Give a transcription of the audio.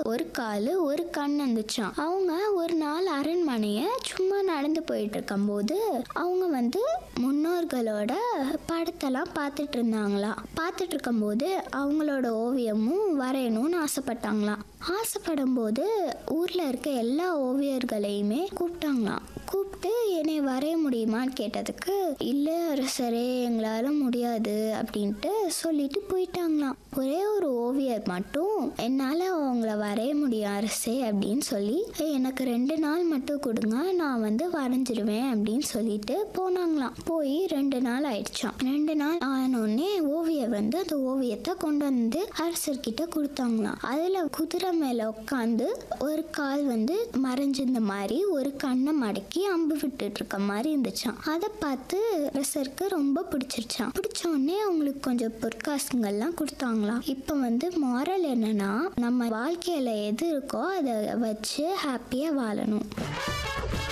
ஒரு கால் ஒரு கண் இருந்துச்சாம் அவங்க ஒரு நாள் அரண்மனையை சும்மா நடந்து போயிட்டு இருக்கும்போது அவங்க வந்து முன்னோர்களோட படத்தெல்லாம் பார்த்துட்டு இருந்தாங்களாம் பார்த்துட்டு இருக்கும்போது அவங்களோட ஓவியமும் வரையணும்னு ஆசைப்பட்டாங்களாம் ஆசைப்படும் போது ஊரில் இருக்க எல்லா ஓவியர்களையுமே கூப்பிட்டாங்களாம் கூப்பிட்டு என்னை வரைய முடியுமான்னு கேட்டதுக்கு இல்லை அரசரே எங்களால் முடியாது அப்படின்ட்டு சொல்லிட்டு போயிட்டாங்களாம் ஒரே ஒரு ஓவியர் மட்டும் என்னால் அவங்கள வரைய முடியும் அரசே அப்படின்னு சொல்லி எனக்கு ரெண்டு நாள் மட்டும் கொடுங்க நான் வந்து வரைஞ்சிருவேன் அப்படின்னு சொல்லிட்டு போனாங்களாம் போய் ரெண்டு நாள் ஆயிடுச்சாம் ரெண்டு நாள் ஆனோடனே ஓவியர் வந்து அந்த ஓவியத்தை கொண்டு வந்து அரசர்கிட்ட கொடுத்தாங்களாம் அதில் குதிரை மேலே உட்காந்து ஒரு கால் வந்து மறைஞ்சிருந்த மாதிரி ஒரு கண்ணை மடக்கி அம்பு விட்டுட்டு இருக்க மாதிரி இருந்துச்சாம் அதை பார்த்து அரசருக்கு ரொம்ப பிடிச்சிருச்சாம் பிடிச்ச உடனே அவங்களுக்கு கொஞ்சம் பொற்காசுங்கள்லாம் கொடுத்தாங்களாம் இப்போ வந்து மாரல் என்னன்னா நம்ம வாழ்க்கையில எது இருக்கோ அதை வச்சு ஹாப்பியாக வாழணும்